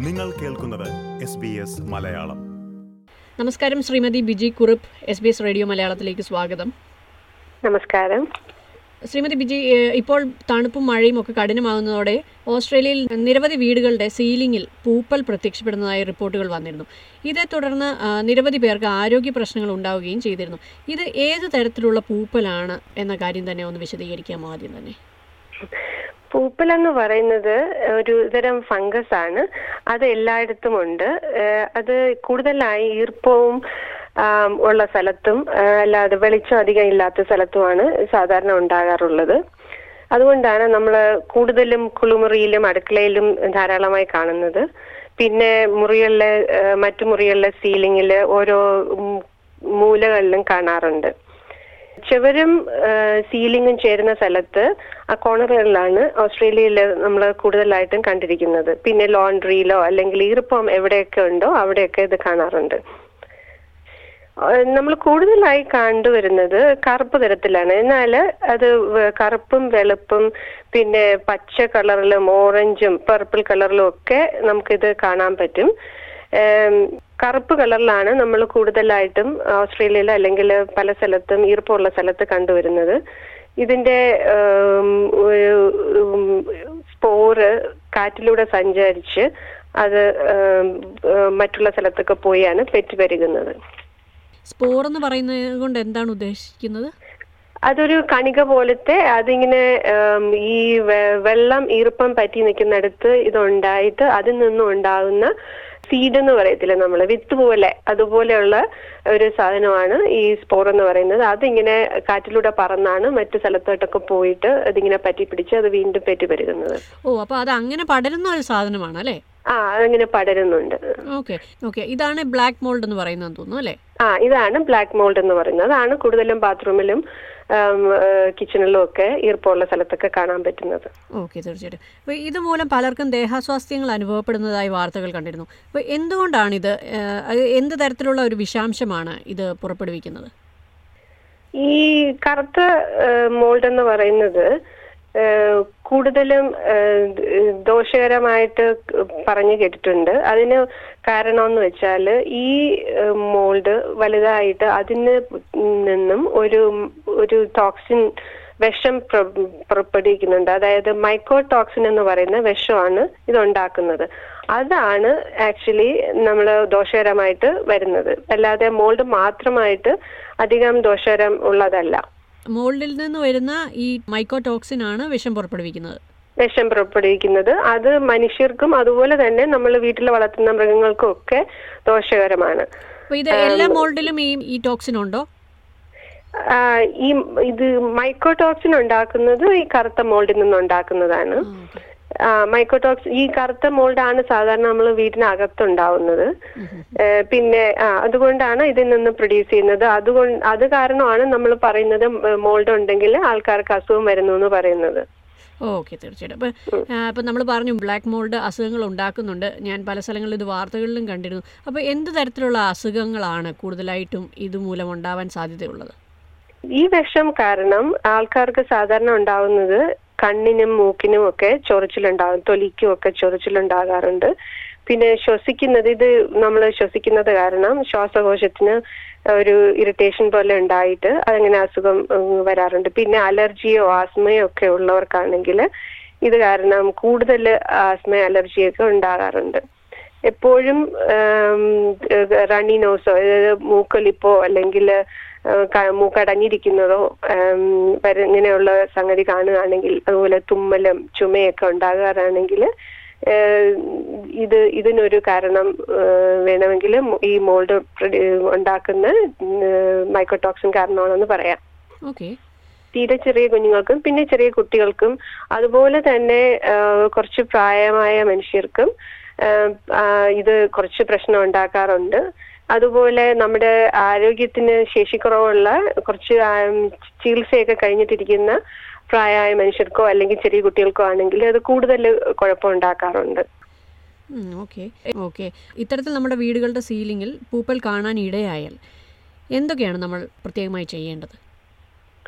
നിങ്ങൾ കേൾക്കുന്നത് S B S മലയാളം നമസ്കാരം Shrimati Biji Kurup S B S radio മലയാളത്തിലേക്ക് സ്വാഗതം നമസ്കാരം ശ്രീമതി ബിജി ഏഹ്, ഇപ്പോൾ തണുപ്പും മഴയും ഒക്കെ കഠിനമാകുന്നതോടെ ഓസ്ട്രേലിയയിൽ നിരവധി വീടുകളുടെ സീലിംഗിൽ പൂപ്പൽ പ്രത്യക്ഷപ്പെടുന്നതായി റിപ്പോർട്ടുകൾ വന്നിരുന്നു ഇതേ തുടർന്ന് ആ, നിരവധി പേർക്ക് ആരോഗ്യ പ്രശ്നങ്ങൾ ഉണ്ടാവുകയും ചെയ്തിരുന്നു ഇത് ഏത് തരത്തിലുള്ള പൂപ്പലാണ് എന്ന കാര്യം തന്നെ ഒന്ന് വിശദീകരിക്കാമോ ആദ്യം തന്നെ പൂപ്പൽ എന്ന് പറയുന്നത് ഒരു തരം ഫംഗസ് ആണ് അത് എല്ലായിടത്തും ഉണ്ട് ഏഹ് അത് കൂടുതലായി ഈർപ്പവും ആം, ഉള്ള സ്ഥലത്തും ആ, അല്ലാതെ വെളിച്ചം അധികം ഇല്ലാത്ത സ്ഥലത്തുമാണ് സാധാരണ ഉണ്ടാകാറുള്ളത് അതുകൊണ്ടാണ് നമ്മൾ കൂടുതലും കുളിമുറിയിലും അടുക്കളയിലും ധാരാളമായി കാണുന്നത് പിന്നെ മുറികളിലെ ഏഹ് മറ്റു മുറികളിലെ സീലിങ്ങിൽ ഓരോ ഉം, മൂലകളിലും കാണാറുണ്ട് ചുവരും സീലിംഗും ചേരുന്ന സ്ഥലത്ത് ആ കോണറുകളിലാണ് ഓസ്ട്രേലിയയിൽ നമ്മൾ കൂടുതലായിട്ടും കണ്ടിരിക്കുന്നത് പിന്നെ ലോണ്ട്രിയിലോ അല്ലെങ്കിൽ ഈർപ്പം എവിടെയൊക്കെ ഉണ്ടോ അവിടെയൊക്കെ ഇത് കാണാറുണ്ട് നമ്മൾ കൂടുതലായി കണ്ടുവരുന്നത് കറുപ്പ് തരത്തിലാണ് എന്നാൽ അത് വ- കറുപ്പും വെളുപ്പും പിന്നെ പച്ച കളറിലും ഓറഞ്ചും പർപ്പിൾ കളറിലും ഒക്കെ നമുക്കിത് കാണാൻ പറ്റും ഏം, കറുപ്പ് കളറിലാണ് നമ്മൾ കൂടുതലായിട്ടും ഓസ്ട്രേലിയയിൽ അല്ലെങ്കിൽ പല സ്ഥലത്തും ഈർപ്പമുള്ള സ്ഥലത്ത് കണ്ടുവരുന്നത് ഇതിന്റെ ഏം, ഒരു, ഉം, സ്പോറ് കാറ്റിലൂടെ സഞ്ചരിച്ച് അത് ഏം, ഏം, മറ്റുള്ള സ്ഥലത്തൊക്കെ പോയാണ് പെറ്റുപെരുകുന്നത് സ്പോർ എന്ന് പറയുന്നത് കൊണ്ട് എന്താണ് ഉദ്ദേശിക്കുന്നത് അതൊരു കണിക പോലത്തെ അതിങ്ങനെ ഉം, ഈ വെ- വെള്ളം ഈർപ്പം പറ്റി നിൽക്കുന്നിടത്ത് ഇതുണ്ടായിട്ട് അതിൽ നിന്നും ഉണ്ടാകുന്ന സീഡ് എന്ന് പറയത്തില്ല നമ്മൾ വിത്ത് പോലെ അതുപോലെയുള്ള ഒരു സാധനമാണ് ഈ സ്പോർ എന്ന് പറയുന്നത് അതിങ്ങനെ കാറ്റിലൂടെ പറന്നാണ് മറ്റു സ്ഥലത്തോട്ടൊക്കെ പോയിട്ട് അതിങ്ങനെ പറ്റി പിടിച്ച് അത് വീണ്ടും പെറ്റി പെരുകുന്നത് ഓ അപ്പോൾ അത് അങ്ങനെ പടരുന്ന ഒരു സാധനമാണ് അല്ലേ ആ അതിങ്ങനെ പടരുന്നുണ്ട് ഓക്കെ ഓക്കെ ഇതാണ് ബ്ലാക്ക് മോൾഡ് എന്ന് പറയുന്നതെന്ന് തോന്നുന്നു അല്ലേ ആ ഇതാണ് ബ്ലാക്ക് മോൾഡ് എന്ന് പറയുന്നത് അതാണ് കൂടുതലും ബാത്റൂമിലും കിച്ചണിലും ഒക്കെ ഈർപ്പമുള്ള സ്ഥലത്തൊക്കെ കാണാൻ പറ്റുന്നത് ഓക്കെ തീർച്ചയായിട്ടും അപ്പോൾ ഇതുമൂലം പലർക്കും ദേഹാസ്വാസ്ഥ്യങ്ങൾ അനുഭവപ്പെടുന്നതായി വാർത്തകൾ കണ്ടിരുന്നു അപ്പോൾ എന്തുകൊണ്ടാണിത് ഏഹ്, അത് എന്ത് തരത്തിലുള്ള ഒരു വിഷാംശമാണ് ഇത് പുറപ്പെടുവിക്കുന്നത് ഈ കറുത്ത മോൾഡ് എന്ന് പറയുന്നത് ഏഹ്, കൂടുതലും ഏഹ്, ദോഷകരമായിട്ട് പറഞ്ഞു കേട്ടിട്ടുണ്ട് അതിന് കാരണം എന്ന് വെച്ചാൽ ഈ മോൾഡ് വലുതായിട്ട് അതിന് നിന്നും ഒരു ഒരു ടോക്സിൻ വിഷം പ്ര- പുറപ്പെടുവിക്കുന്നുണ്ട് അതായത് മൈക്കോടോക്സിൻ എന്ന് പറയുന്ന വിഷമാണ് ഇത് ഉണ്ടാക്കുന്നത് അതാണ് ആക്ച്വലി നമ്മൾ ദോഷകരമായിട്ട് വരുന്നത് അല്ലാതെ മോൾഡ് മാത്രമായിട്ട് അധികം ദോഷകരം ഉള്ളതല്ല മോൾഡിൽ നിന്ന് വരുന്ന ഈ മൈക്കോടോക്സിൻ ആണ് വിഷം പുറപ്പെടുവിക്കുന്നത് വിഷം പുറപ്പെടുവിക്കുന്നത് അത് മനുഷ്യർക്കും അതുപോലെ തന്നെ നമ്മൾ വീട്ടിൽ വളർത്തുന്ന മൃഗങ്ങൾക്കും ഒക്കെ ദോഷകരമാണ് അപ്പോൾ ഇത് എല്ലാ മോൾഡിലും ഈ ഈ ടോക്സിൻ ഉണ്ടോ ആ, ഈ ഇത് മൈക്കോടോക്സിൻ ഉണ്ടാക്കുന്നത് ഈ കറുത്ത മോൾഡിൽ നിന്ന് ഉണ്ടാക്കുന്നതാണ് ആ, മൈക്കോടോക്സ് ഈ കറുത്ത മോൾഡാണ് സാധാരണ നമ്മൾ വീടിനകത്തുണ്ടാവുന്നത് ഏ, പിന്നെ ആ അതുകൊണ്ടാണ് ഇതിൽ നിന്ന് പ്രൊഡ്യൂസ് ചെയ്യുന്നത് അതുകൊണ്ട് അത് കാരണമാണ് നമ്മൾ പറയുന്നത് മോൾഡ് ഉണ്ടെങ്കിൽ ആൾക്കാർക്ക് അസുഖം വരുന്നു എന്ന് പറയുന്നത് ഓക്കെ തീർച്ചയായിട്ടും അപ്പോൾ അപ്പോൾ നമ്മൾ പറഞ്ഞു ബ്ലാക്ക് മോൾഡ് അസുഖങ്ങൾ ഉണ്ടാക്കുന്നുണ്ട് ഞാൻ പല സ്ഥലങ്ങളിലും ഇത് വാർത്തകളിലും കണ്ടിരുന്നു അപ്പോൾ എന്ത് തരത്തിലുള്ള അസുഖങ്ങളാണ് കൂടുതലായിട്ടും ഇതുമൂലം ഉണ്ടാവാൻ സാധ്യതയുള്ളത് ഈ വിഷം കാരണം ആൾക്കാർക്ക് സാധാരണ ഉണ്ടാവുന്നത് കണ്ണിനും മൂക്കിനും ഒക്കെ ചൊറിച്ചിലുണ്ടാകും തൊലിക്കും ഒക്കെ ചൊറിച്ചിലുണ്ടാകാറുണ്ട് പിന്നെ ശ്വസിക്കുന്നത് ഇത് നമ്മൾ ശ്വസിക്കുന്നത് കാരണം ശ്വാസകോശത്തിന് ഒരു ഇറിറ്റേഷൻ പോലെ ഉണ്ടായിട്ട് അതങ്ങനെ അസുഖം ഉം, വരാറുണ്ട് പിന്നെ അലർജിയോ ആസ്മയോ ഒക്കെ ഉള്ളവർക്കാണെങ്കിൽ ഇത് കാരണം കൂടുതൽ ആസ്മ അലർജിയൊക്കെ ഉണ്ടാകാറുണ്ട് എപ്പോഴും റണ്ണി നോസോ അതായത് മൂക്കൊലിപ്പോ അല്ലെങ്കിൽ മൂക്കടഞ്ഞിരിക്കുന്നതോ ഉം, വര- ഇങ്ങനെയുള്ള സംഗതി കാണുകയാണെങ്കിൽ അതുപോലെ തുമ്മലും ചുമയൊക്കെ ഉണ്ടാകാറാണെങ്കിൽ ഏഹ്, ഇത് ഇതിനൊരു കാരണം ഏഹ്, വേണമെങ്കിൽ ഈ മോൾഡ് ഉണ്ടാക്കുന്ന മൈക്രോടോക്സിൻ കാരണമാണെന്ന് പറയാം ഓക്കെ തീരെ ചെറിയ കുഞ്ഞുങ്ങൾക്കും പിന്നെ ചെറിയ കുട്ടികൾക്കും അതുപോലെ തന്നെ ആ, കുറച്ച് പ്രായമായ മനുഷ്യർക്കും ആ, ആ, ഇത് കുറച്ച് പ്രശ്നം ഉണ്ടാക്കാറുണ്ട് അതുപോലെ നമ്മുടെ ആരോഗ്യത്തിന് ശേഷിക്കുറവുള്ള കുറച്ച് ആ, ചികിത്സയൊക്കെ കഴിഞ്ഞിട്ടിരിക്കുന്ന പ്രായമായ മനുഷ്യർക്കോ അല്ലെങ്കിൽ ചെറിയ കുട്ടികൾക്കോ ആണെങ്കിൽ അത് കൂടുതൽ കുഴപ്പമുണ്ടാക്കാറുണ്ട് ഓക്കെ ഓക്കെ ഇത്തരത്തിൽ നമ്മുടെ വീടുകളുടെ സീലിങ്ങിൽ പൂപ്പൽ കാണാൻ ഇടയായാൽ എന്തൊക്കെയാണ് നമ്മൾ പ്രത്യേകമായി ചെയ്യേണ്ടത്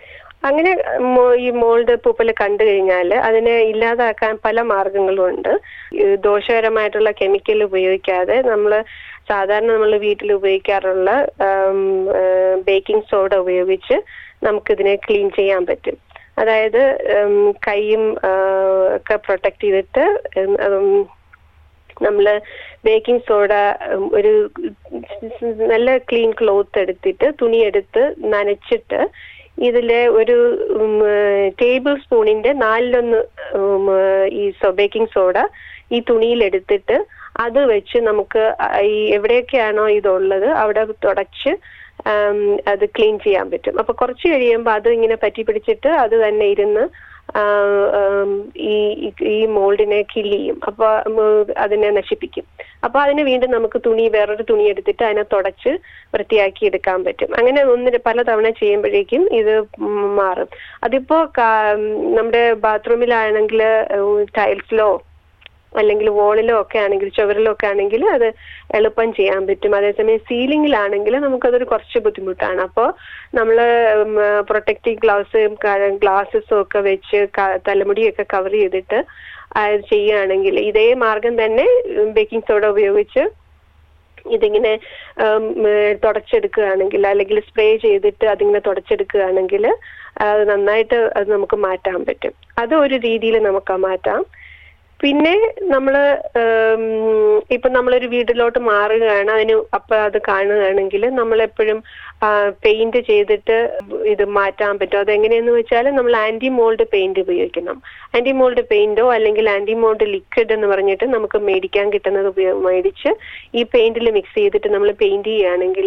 അങ്ങനെ മോ- ഈ മോൾഡ് പൂപ്പൽ കണ്ടു കഴിഞ്ഞാൽ അതിനെ ഇല്ലാതാക്കാൻ പല മാർഗങ്ങളും ഉണ്ട് ഈ ദോഷകരമായിട്ടുള്ള കെമിക്കൽ ഉപയോഗിക്കാതെ നമ്മൾ സാധാരണ നമ്മൾ വീട്ടിൽ ഉപയോഗിക്കാറുള്ള ബേക്കിംഗ് സോഡ ഉപയോഗിച്ച് നമുക്കിതിനെ ക്ലീൻ ചെയ്യാൻ പറ്റും അതായത് ഉം, കൈയും ആ, ഒക്കെ പ്രൊട്ടക്ട് ചെയ്തിട്ട് ഉം, ഉം, നമ്മൾ ബേക്കിംഗ് സോഡ ഉം, ഒരു നല്ല ക്ലീൻ ക്ലോത്ത് എടുത്തിട്ട് തുണി എടുത്ത് നനച്ചിട്ട് ഇതിലെ ഒരു ടേബിൾ സ്പൂണിന്റെ നാലിലൊന്ന് ഉം, ഈ ബേക്കിംഗ് സോഡ ഈ തുണിയിൽ എടുത്തിട്ട് അത് വെച്ച് നമുക്ക് ഈ എവിടെയൊക്കെയാണോ ഇതുള്ളത് അവിടെ തുടച്ച് ആം, അത് ക്ലീൻ ചെയ്യാൻ പറ്റും അപ്പൊ കുറച്ച് കഴിയുമ്പോൾ അത് ഇങ്ങനെ പറ്റി പിടിച്ചിട്ട് അത് തന്നെ ഇരുന്ന് ആ, ആം, ഈ ഈ- ഈ മോൾഡിനെ കില്ല് ചെയ്യും അപ്പൊ ഉം, അതിനെ നശിപ്പിക്കും അപ്പൊ അതിന് വീണ്ടും നമുക്ക് തുണി വേറൊരു തുണി എടുത്തിട്ട് അതിനെ തുടച്ച് വൃത്തിയാക്കി എടുക്കാൻ പറ്റും അങ്ങനെ ഒന്ന് പലതവണ ചെയ്യുമ്പോഴേക്കും ഇത് ഉം മാറും അതിപ്പോ കാ- നമ്മുടെ ബാത്റൂമിലാണെങ്കിൽ ടൈൽസിലോ അല്ലെങ്കിൽ വോളിലോ ഒക്കെ ആണെങ്കിൽ ചുവരിലോ ഒക്കെ ആണെങ്കിൽ അത് എളുപ്പം ചെയ്യാൻ പറ്റും അതേസമയം സീലിംഗിലാണെങ്കിൽ നമുക്കതൊരു കുറച്ച് ബുദ്ധിമുട്ടാണ് അപ്പോൾ നമ്മൾ പ്രൊട്ടക്റ്റീവ് ഗ്ലൗസും ഗ്ലാസസും ഒക്കെ വെച്ച് ക- തലമുടിയൊക്കെ കവർ ചെയ്തിട്ട് അത് ചെയ്യുകയാണെങ്കിൽ ഇതേ മാർഗം തന്നെ ബേക്കിംഗ് സോഡ ഉപയോഗിച്ച് ഇതിങ്ങനെ ഉം, ഏഹ് തുടച്ചെടുക്കുകയാണെങ്കിൽ അല്ലെങ്കിൽ സ്പ്രേ ചെയ്തിട്ട് അതിങ്ങനെ തുടച്ചെടുക്കുകയാണെങ്കിൽ അത് നന്നായിട്ട് അത് നമുക്ക് മാറ്റാൻ പറ്റും അത് ഒരു രീതിയിൽ നമുക്ക് മാറ്റാം പിന്നെ നമ്മള് ഉം, ഇപ്പൊ നമ്മളൊരു വീട്ടിലോട്ട് മാറുകയാണ് അതിന് അപ്പൊ അത് കാണുകയാണെങ്കിൽ നമ്മൾ എപ്പോഴും പെയിന്റ് ചെയ്തിട്ട് ഇത് മാറ്റാൻ പറ്റും അതെങ്ങനെയെന്ന് വെച്ചാൽ നമ്മൾ ആന്റി മോൾഡ് പെയിന്റ് ഉപയോഗിക്കണം ആന്റി മോൾഡ് പെയിന്റോ അല്ലെങ്കിൽ ആന്റി മോൾഡ് ലിക്വിഡ് എന്ന് പറഞ്ഞിട്ട് നമുക്ക് മേടിക്കാൻ കിട്ടുന്നത് ഉപയോ- മേടിച്ച് ഈ പെയിന്റിൽ മിക്സ് ചെയ്തിട്ട് നമ്മൾ പെയിന്റ് ചെയ്യുകയാണെങ്കിൽ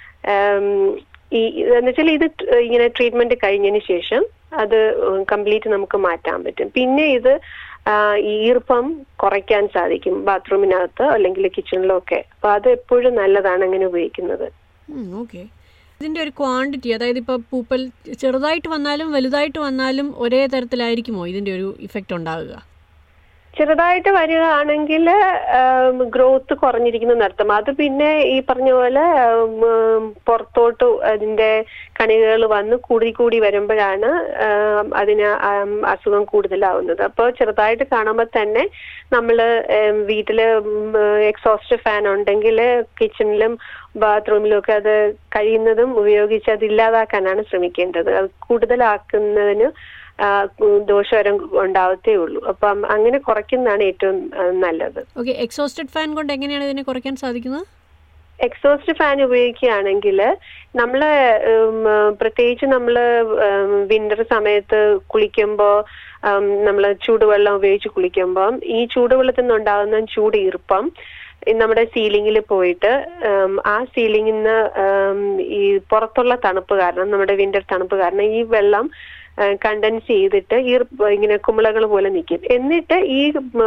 ഈ എന്ന് വെച്ചാൽ ഇത് ട്- ഇങ്ങനെ ട്രീറ്റ്മെന്റ് കഴിഞ്ഞതിന് ശേഷം അത് കംപ്ലീറ്റ് നമുക്ക് മാറ്റാൻ പറ്റും പിന്നെ ഇത് ആ, ഈ ഈർപ്പം കുറയ്ക്കാൻ സാധിക്കും ബാത്റൂമിനകത്ത് അല്ലെങ്കിൽ കിച്ചണിലോ ഒക്കെ അപ്പൊ അത് എപ്പോഴും നല്ലതാണ് അങ്ങനെ ഉപയോഗിക്കുന്നത് ഓക്കെ ഇതിൻ്റെ ഒരു ക്വാണ്ടിറ്റി അതായത് ഇപ്പോൾ പൂപ്പൽ ചെറുതായിട്ട് വന്നാലും വലുതായിട്ട് വന്നാലും ഒരേ തരത്തിലായിരിക്കുമോ ഇതിൻ്റെ ഒരു ഇഫക്റ്റ് ഉണ്ടാവുക ചെറുതായിട്ട് വരികയാണെങ്കിൽ ഗ്രോത്ത് കുറഞ്ഞിരിക്കുന്ന അർത്ഥം അത് പിന്നെ ഈ പറഞ്ഞ പോലെ ഉം, ഉം, പുറത്തോട്ട് അതിന്റെ കണികകൾ വന്ന് കൂടി കൂടി വരുമ്പോഴാണ് ഉം, അതിന് ഉം, അസുഖം കൂടുതലാവുന്നത് അപ്പോൾ ചെറുതായിട്ട് കാണുമ്പോൾ തന്നെ നമ്മൾ വീട്ടില് എക്സോസ്റ്റ് ഫാൻ ഉണ്ടെങ്കിൽ കിച്ചണിലും ബാത്റൂമിലും ഒക്കെ അത് കഴിയുന്നതും ഉപയോഗിച്ച് അത് ഇല്ലാതാക്കാനാണ് ശ്രമിക്കേണ്ടത് അത് കൂടുതലാക്കുന്നതിന് ആ, ദോഷകരം ഉണ്ടാവത്തേ ഉള്ളൂ അപ്പം അങ്ങനെ കുറയ്ക്കുന്നതാണ് ഏറ്റവും ആ, നല്ലത് ഓക്കെ എക്സോസ്റ്റഡ് ഫാൻ കൊണ്ട് എങ്ങനെയാണ് ഇതിനെ കുറയ്ക്കാൻ സാധിക്കുന്നത് എക്സോസ്റ്റ് ഫാൻ ഉപയോഗിക്കുകയാണെങ്കിൽ നമ്മൾ പ്രത്യേകിച്ച് നമ്മൾ വിന്റർ സമയത്ത് കുളിക്കുമ്പോൾ നമ്മൾ ചൂടുവെള്ളം ഉപയോഗിച്ച് കുളിക്കുമ്പോൾ ഈ ചൂടുവെള്ളത്തിൽ നിന്നുണ്ടാകുന്ന ചൂട് ഈർപ്പം ഈ നമ്മുടെ സീലിംഗിൽ പോയിട്ട് ഉം, ആ സീലിംഗിൽ നിന്ന് ഉം, ഈ പുറത്തുള്ള തണുപ്പ് കാരണം നമ്മുടെ വിന്റർ തണുപ്പ് കാരണം ഈ വെള്ളം കണ്ടൻസ് ചെയ്തിട്ട് ഈ ഇങ്ങനെ കുമിളകൾ പോലെ നിൽക്കും എന്നിട്ട് ഈ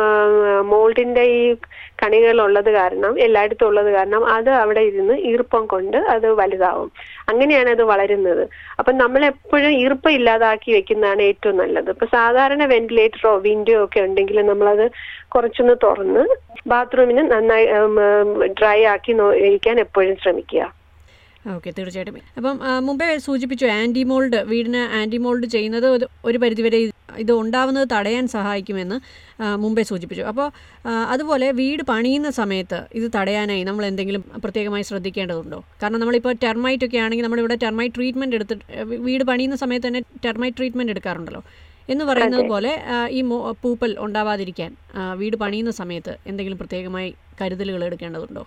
മോൾഡിന്റെ ഈ കണികൾ ഉള്ളത് കാരണം എല്ലായിടത്തും ഉള്ളത് കാരണം അത് അവിടെ ഇരുന്ന് ഈർപ്പം കൊണ്ട് അത് വലുതാവും അങ്ങനെയാണ് അത് വളരുന്നത് അപ്പൊ നമ്മൾ എപ്പോഴും ഈർപ്പം ഇല്ലാതാക്കി വെക്കുന്നതാണ് ഏറ്റവും നല്ലത് ഇപ്പൊ സാധാരണ വെന്റിലേറ്ററോ വിൻഡോ ഒക്കെ ഉണ്ടെങ്കിൽ നമ്മളത് കുറച്ചൊന്ന് തുറന്ന് ബാത്റൂമിന് നന്നായി ഡ്രൈ ആക്കി നോ- ഇരിക്കാൻ എപ്പോഴും ശ്രമിക്കുക ഓക്കെ തീർച്ചയായിട്ടും അപ്പം ആ, മുമ്പേ സൂചിപ്പിച്ചു ആൻറ്റി മോൾഡ് വീടിന് ആൻറ്റി മോൾഡ് ചെയ്യുന്നത് ഒരു- ഒരു പരിധിവരെ ഇത് ഇത് ഉണ്ടാവുന്നത് തടയാൻ സഹായിക്കുമെന്ന് ആ, മുമ്പേ സൂചിപ്പിച്ചു അപ്പോൾ ആ, അതുപോലെ വീട് പണിയുന്ന സമയത്ത് ഇത് തടയാനായി നമ്മൾ എന്തെങ്കിലും പ്രത്യേകമായി ശ്രദ്ധിക്കേണ്ടതുണ്ടോ കാരണം നമ്മളിപ്പോൾ ടെർമൈറ്റ് ഒക്കെ ആണെങ്കിൽ നമ്മളിവിടെ ടെർമൈറ്റ് ട്രീറ്റ്മെൻറ്റ് എടുത്തിട്ട് വീ- വീട് പണിയുന്ന സമയത്ത് തന്നെ ടെർമൈറ്റ് ട്രീറ്റ്മെൻറ്റ് എടുക്കാറുണ്ടല്ലോ എന്ന് പറയുന്നത് പോലെ ആ, ഈ മോ പൂപ്പൽ ഉണ്ടാവാതിരിക്കാൻ ആ, വീട് പണിയുന്ന സമയത്ത് എന്തെങ്കിലും പ്രത്യേകമായി കരുതലുകൾ എടുക്കേണ്ടതുണ്ടോ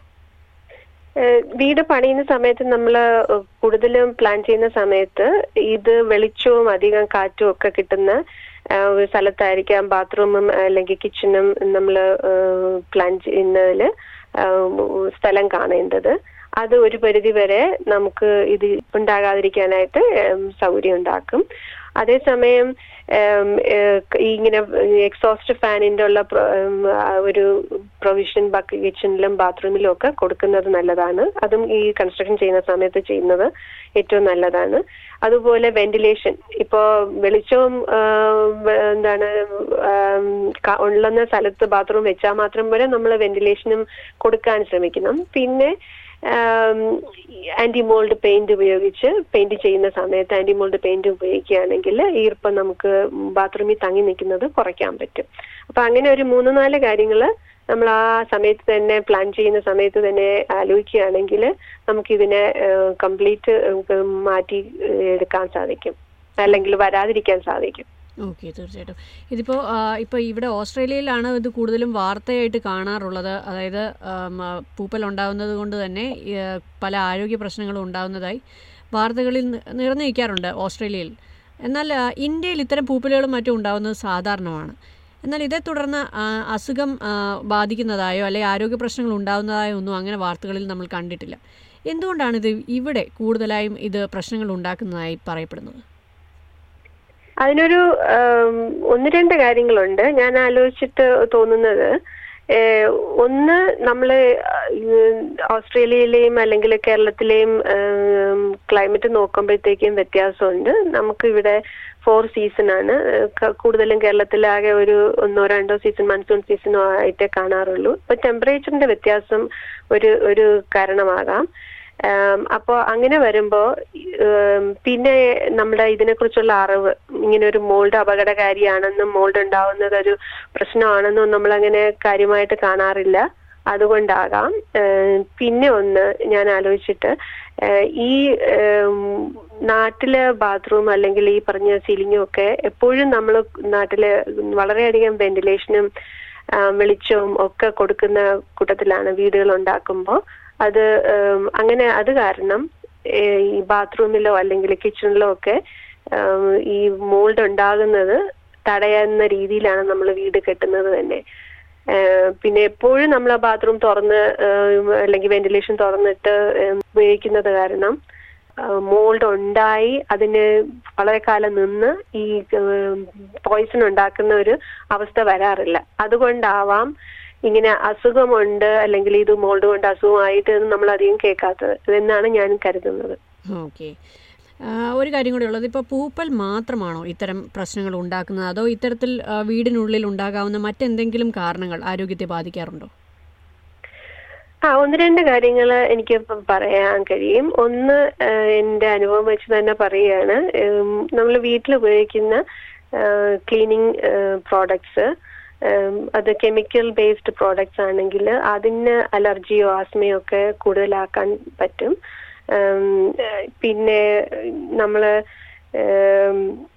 ഏഹ് വീട് പണിയുന്ന സമയത്ത് നമ്മൾ കൂടുതലും പ്ലാൻ ചെയ്യുന്ന സമയത്ത് ഇത് വെളിച്ചവും അധികം കാറ്റും ഒക്കെ കിട്ടുന്ന ഏഹ് ഒരു സ്ഥലത്തായിരിക്കാം ബാത്റൂമും അല്ലെങ്കിൽ കിച്ചണും നമ്മൾ പ്ലാൻ ചെയ്യുന്നതിൽ സ്ഥലം കാണേണ്ടത് അത് ഒരു പരിധി വരെ നമുക്ക് ഇത് ഉണ്ടാകാതിരിക്കാനായിട്ട് ഏഹ് സൗകര്യം ഉണ്ടാക്കും അതേസമയം ഏം, ഏഹ് ഈ ഇങ്ങനെ എക്സോസ്റ്റ് ഫാനിന്റെ ഉള്ള പ്ര- ഉം, ആ ഒരു പ്രൊവിഷൻ കിച്ചണിലും ബാത്റൂമിലും ഒക്കെ കൊടുക്കുന്നത് നല്ലതാണ് അതും ഈ കൺസ്ട്രക്ഷൻ ചെയ്യുന്ന സമയത്ത് ചെയ്യുന്നത് ഏറ്റവും നല്ലതാണ് അതുപോലെ വെന്റിലേഷൻ ഇപ്പോ വെളിച്ചവും ആം, വെ- എന്താണ് ആം, ക- ഉള്ളുന്ന സ്ഥലത്ത് ബാത്റൂം വെച്ചാൽ മാത്രം വരെ നമ്മൾ വെന്റിലേഷനും കൊടുക്കാൻ ശ്രമിക്കണം പിന്നെ ആന്റി മോൾഡ് പെയിന്റ് ഉപയോഗിച്ച് പെയിന്റ് ചെയ്യുന്ന സമയത്ത് ആന്റി മോൾഡ് പെയിന്റ് ഉപയോഗിക്കുകയാണെങ്കിൽ ഈർപ്പം നമുക്ക് ബാത്റൂമിൽ തങ്ങി നിൽക്കുന്നത് കുറയ്ക്കാൻ പറ്റും അപ്പൊ അങ്ങനെ ഒരു മൂന്ന് നാല് കാര്യങ്ങൾ നമ്മൾ ആ സമയത്ത് തന്നെ പ്ലാൻ ചെയ്യുന്ന സമയത്ത് തന്നെ ആലോചിക്കുകയാണെങ്കിൽ നമുക്കിതിനെ കംപ്ലീറ്റ് മാറ്റി ഏഹ്, എടുക്കാൻ സാധിക്കും അല്ലെങ്കിൽ വരാതിരിക്കാൻ സാധിക്കും ഓക്കെ തീർച്ചയായിട്ടും ഇതിപ്പോൾ ഇപ്പോൾ ഇവിടെ ഓസ്ട്രേലിയയിലാണ് ഇത് കൂടുതലും വാർത്തയായിട്ട് കാണാറുള്ളത് അതായത് ആം, ആ, പൂപ്പൽ ഉണ്ടാകുന്നത് കൊണ്ട് തന്നെ ഈ, ആ, പല ആരോഗ്യ പ്രശ്നങ്ങളും ഉണ്ടാകുന്നതായി വാർത്തകളിൽ നി- നിറഞ്ഞു നിൽക്കാറുണ്ട് ഓസ്ട്രേലിയയിൽ എന്നാൽ ആ, ഇന്ത്യയിൽ ഇത്തരം പൂപ്പലുകളും മറ്റും ഉണ്ടാകുന്നത് സാധാരണമാണ് എന്നാൽ ഇതേ തുടർന്ന് ആ, അസുഖം ആ, ബാധിക്കുന്നതായോ അല്ലെങ്കിൽ ആരോഗ്യ പ്രശ്നങ്ങൾ ഉണ്ടാകുന്നതായോ ഒന്നും അങ്ങനെ വാർത്തകളിൽ നമ്മൾ കണ്ടിട്ടില്ല എന്തുകൊണ്ടാണ് ഇത് ഇവിടെ കൂടുതലായും ഇത് പ്രശ്നങ്ങൾ ഉണ്ടാക്കുന്നതായി പറയപ്പെടുന്നത് അതിനൊരു ആം, ഒന്ന് രണ്ട് കാര്യങ്ങളുണ്ട് ഞാൻ ആലോചിച്ചിട്ട് തോന്നുന്നത് ഏഹ്, ഒന്ന് നമ്മള് ഓസ്ട്രേലിയയിലെയും അല്ലെങ്കിൽ കേരളത്തിലെയും ക്ലൈമറ്റ് നോക്കുമ്പോഴത്തേക്കും വ്യത്യാസമുണ്ട് നമുക്ക് ഇവിടെ ഫോർ സീസൺ ആണ് ഏഹ്, ക- കൂടുതലും കേരളത്തിലാകെ ഒരു ഒന്നോ രണ്ടോ സീസൺ മൺസൂൺ സീസണോ ആയിട്ടേ കാണാറുള്ളൂ അപ്പൊ ടെമ്പറേച്ചറിന്റെ വ്യത്യാസം ഒരു ഒരു കാരണമാകാം ആം, അപ്പോ അങ്ങനെ വരുമ്പോ ഉം, പിന്നെ നമ്മുടെ ഇതിനെക്കുറിച്ചുള്ള അറിവ് ഇങ്ങനെ ഒരു മോൾഡ് അപകടകാരിയാണെന്നും മോൾഡ് ഉണ്ടാവുന്നത് ഒരു പ്രശ്നമാണെന്നും നമ്മൾ അങ്ങനെ കാര്യമായിട്ട് കാണാറില്ല അതുകൊണ്ടാകാം ഏം, പിന്നെ ഒന്ന് ഞാൻ ആലോചിച്ചിട്ട് ഏഹ്, ഈ ഏം, നാട്ടിലെ ബാത്റൂം അല്ലെങ്കിൽ ഈ പറഞ്ഞ സീലിംഗും ഒക്കെ എപ്പോഴും നമ്മൾ നാട്ടില് വളരെയധികം വെന്റിലേഷനും ആ, വെളിച്ചവും ഒക്കെ കൊടുക്കുന്ന കൂട്ടത്തിലാണ് വീടുകൾ ഉണ്ടാക്കുമ്പോൾ അത് ഉം, അങ്ങനെ അത് കാരണം ഏ, ഈ ബാത്റൂമിലോ അല്ലെങ്കിൽ കിച്ചണിലോ ഒക്കെ ഉം, ഈ മോൾഡ് ഉണ്ടാകുന്നത് തടയുന്ന രീതിയിലാണ് നമ്മൾ വീട് കെട്ടുന്നത് തന്നെ ഏ, പിന്നെ എപ്പോഴും നമ്മൾ ആ ബാത്റൂം തുറന്ന് ഉം, അല്ലെങ്കിൽ വെന്റിലേഷൻ തുറന്നിട്ട് ഉം, ഉപയോഗിക്കുന്നത് കാരണം മോൾഡ് ഉണ്ടായി അതിന് വളരെ കാലം നിന്ന് ഈ പോയിസൺ ഉണ്ടാക്കുന്ന ഒരു അവസ്ഥ വരാറില്ല അതുകൊണ്ടാവാം ഇങ്ങനെ അസുഖമുണ്ട് അല്ലെങ്കിൽ ഇത് മോൾഡ് കൊണ്ട് അസുഖമായിട്ട് നമ്മൾ അധികം കേൾക്കാത്തത് എന്നാണ് ഞാൻ കരുതുന്നത് ഓക്കെ ഒരു കാര്യം കൂടി ഉള്ളത് ഇപ്പോൾ പൂപ്പൽ മാത്രമാണോ ഇത്തരം പ്രശ്നങ്ങൾ ഉണ്ടാക്കുന്നത് അതോ ഇത്തരത്തിൽ ആ, വീടിനുള്ളിൽ ഉണ്ടാകാവുന്ന മറ്റെന്തെങ്കിലും കാരണങ്ങൾ ആരോഗ്യത്തെ ബാധിക്കാറുണ്ടോ ആ ഒന്ന് രണ്ട് കാര്യങ്ങൾ എനിക്ക് ഇപ്പം പറയാൻ കഴിയും ഒന്ന് ഏഹ്, എന്റെ അനുഭവം വെച്ച് തന്നെ പറയുകയാണ് നമ്മൾ വീട്ടിൽ ഉപയോഗിക്കുന്ന ക്ലീനിങ് പ്രോഡക്ട്സ് അത് കെമിക്കൽ ബേസ്ഡ് പ്രോഡക്ട്സ് ആണെങ്കിൽ അതിന് അലർജിയോ ആസ്മയോ ഒക്കെ കൂടുതലാക്കാൻ പറ്റും ഉം, ഏഹ്, പിന്നെ നമ്മള് ഉം,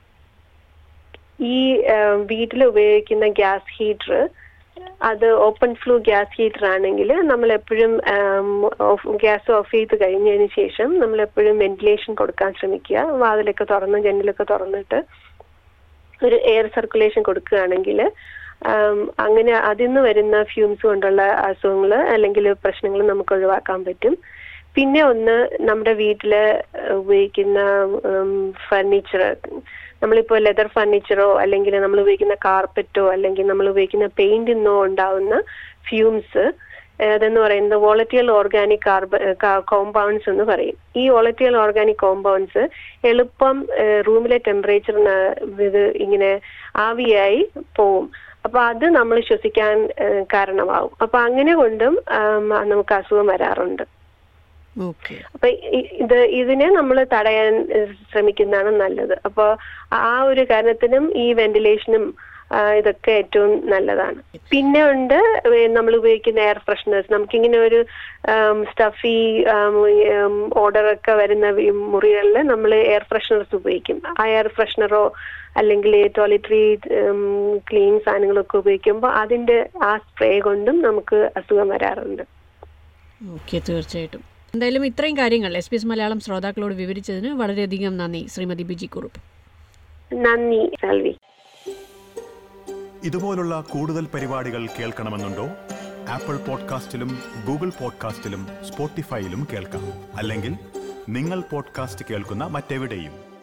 ഈ വീട്ടിൽ ഉപയോഗിക്കുന്ന ഗ്യാസ് ഹീറ്റർ അത് ഓപ്പൺ ഫ്ലൂ ഗ്യാസ് ഹീറ്റർ ആണെങ്കിൽ നമ്മൾ എപ്പോഴും ഗ്യാസ് ഓഫ് ചെയ്ത് കഴിഞ്ഞതിന് ശേഷം നമ്മൾ എപ്പോഴും വെന്റിലേഷൻ കൊടുക്കാൻ ശ്രമിക്കുക വാതിലൊക്കെ തുറന്ന് ജനലൊക്കെ തുറന്നിട്ട് ഒരു എയർ സർക്കുലേഷൻ കൊടുക്കുകയാണെങ്കിൽ അങ്ങനെ അതിൽ നിന്ന് വരുന്ന ഫ്യൂംസ് കൊണ്ടുള്ള അസുഖങ്ങൾ അല്ലെങ്കിൽ പ്രശ്നങ്ങൾ നമുക്ക് ഒഴിവാക്കാൻ പറ്റും പിന്നെ ഒന്ന് നമ്മുടെ വീട്ടില് ഉപയോഗിക്കുന്ന ഫർണിച്ചർ നമ്മളിപ്പോൾ ലെതർ ഫർണിച്ചറോ അല്ലെങ്കിൽ നമ്മൾ ഉപയോഗിക്കുന്ന കാർപ്പറ്റോ അല്ലെങ്കിൽ നമ്മൾ ഉപയോഗിക്കുന്ന പെയിന്റിൽ നിന്നോ ഉണ്ടാവുന്ന ഫ്യൂംസ് അതെന്ന് പറയുന്നത് വോളറ്റിയൽ ഓർഗാനിക് കാർബൺ കോമ്പൗണ്ട്സ് എന്ന് പറയും ഈ വോളറ്റിയൽ ഓർഗാനിക് കോമ്പൗണ്ട്സ് എളുപ്പം റൂമിലെ ടെമ്പറേച്ചറിന് ഇത് ഇങ്ങനെ ആവിയായി പോവും അപ്പൊ അത് നമ്മൾ ശ്വസിക്കാൻ ഏഹ്, കാരണമാവും അപ്പൊ അങ്ങനെ കൊണ്ടും ആം, നമുക്ക് അസുഖം വരാറുണ്ട് ഓക്കെ അപ്പൊ ഇ- ഇത് ഇതിനെ നമ്മൾ തടയാൻ ഏഹ്, ശ്രമിക്കുന്നതാണ് നല്ലത് അപ്പൊ ആ ഒരു കാരണത്തിനും ഈ വെന്റിലേഷനും ആ, ഇതൊക്കെ ഏറ്റവും നല്ലതാണ് പിന്നെ ഉണ്ട് നമ്മൾ ഉപയോഗിക്കുന്ന എയർ ഫ്രഷ്നേഴ്സ് നമുക്കിങ്ങനെ ഒരു സ്റ്റഫി ഓർഡർ ഒക്കെ വരുന്ന വി- മുറികളിൽ നമ്മൾ എയർ ഫ്രഷ്നേഴ്സ് ഉപയോഗിക്കും ആ എയർ ഫ്രഷ്നറോ അല്ലെങ്കിൽ ടോയ്ലറ്ററി ക്ലീൻ സാധനങ്ങളൊക്കെ ഉപയോഗിക്കുമ്പോൾ അതിന്റെ ആ സ്പ്രേ കൊണ്ടും നമുക്ക് അസുഖം വരാറുണ്ട് ഓക്കെ തീർച്ചയായിട്ടും എന്തായാലും ഇത്രയും കാര്യങ്ങൾ എസ് പി എസ് മലയാളം ശ്രോതാക്കളോട് വിവരിച്ചതിന് വളരെയധികം നന്ദി ശ്രീമതി ബിജി കുറുപ്പ് നന്ദി സാൽവി ഇതുപോലുള്ള കൂടുതൽ പരിപാടികൾ കേൾക്കണമെന്നുണ്ടോ ആപ്പിൾ പോഡ്കാസ്റ്റിലും ഗൂഗിൾ പോഡ്കാസ്റ്റിലും സ്പോട്ടിഫൈയിലും കേൾക്കാം അല്ലെങ്കിൽ നിങ്ങൾ പോഡ്കാസ്റ്റ് കേൾക്കുന്ന മറ്റെവിടെയും